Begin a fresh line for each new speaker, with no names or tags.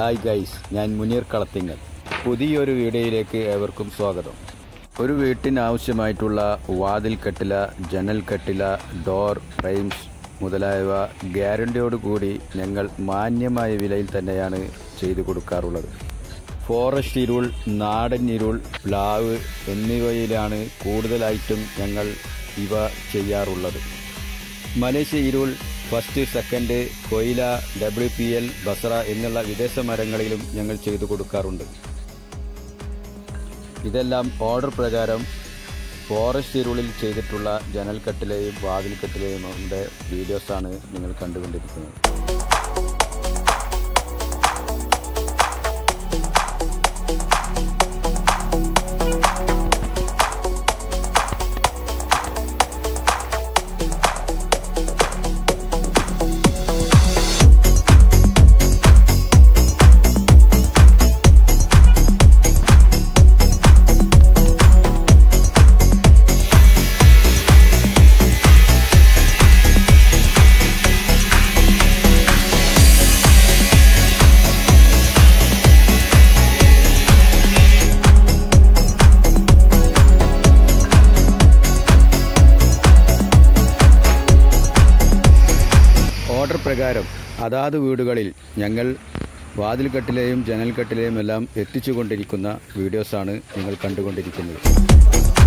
hi guys ഞാൻ മുനീർ കളത്തിങ്ങൽ പുതിയൊരു വീഡിയോയിലേക്ക് ഏവർക്കും സ്വാഗതം ഒരു വീട്ടിന് ആവശ്യമായിട്ടുള്ള വാതിൽ കട്ടില ജനൽ കട്ടില ഡോർ ഫ്രെയിംസ് മുതലായവ ഗ്യാരണ്ടിയോടുകൂടി ഞങ്ങൾ മാന്യമായ വിലയിൽ തന്നെയാണ് ചെയ്തു കൊടുക്കാറുള്ളത് ഫോറസ്റ്റ് ഇരുൾ നാടൻ ഇരുൾ പ്ലാവ് എന്നിവയിലാണ് കൂടുതലായിട്ടും ഞങ്ങൾ ഇവ ചെയ്യാറുള്ളത് മലേഷ്യ ഇരുൾ ഫസ്റ്റ് സെക്കൻഡ് കൊയില ഡബ്ല്യു പി എൽ ബസറ എന്നുള്ള വിദേശ മരങ്ങളിലും ഞങ്ങൾ ചെയ്തു കൊടുക്കാറുണ്ട് ഇതെല്ലാം ഓർഡർ പ്രകാരം ഫോറസ്റ്റ് ഇരുളിൽ ചെയ്തിട്ടുള്ള ജനൽക്കെട്ടിലെയും വാതിൽക്കെട്ടിലെയും വീഡിയോസാണ് നിങ്ങൾ കണ്ടുകൊണ്ടിരിക്കുന്നത് ഓർഡർ പ്രകാരം അതാത് വീടുകളിൽ ഞങ്ങൾ വാതിൽക്കെട്ടിലെയും ജനൽക്കെട്ടിലെയും എല്ലാം എത്തിച്ചുകൊണ്ടിരിക്കുന്ന വീഡിയോസാണ് നിങ്ങൾ കണ്ടുകൊണ്ടിരിക്കുന്നത്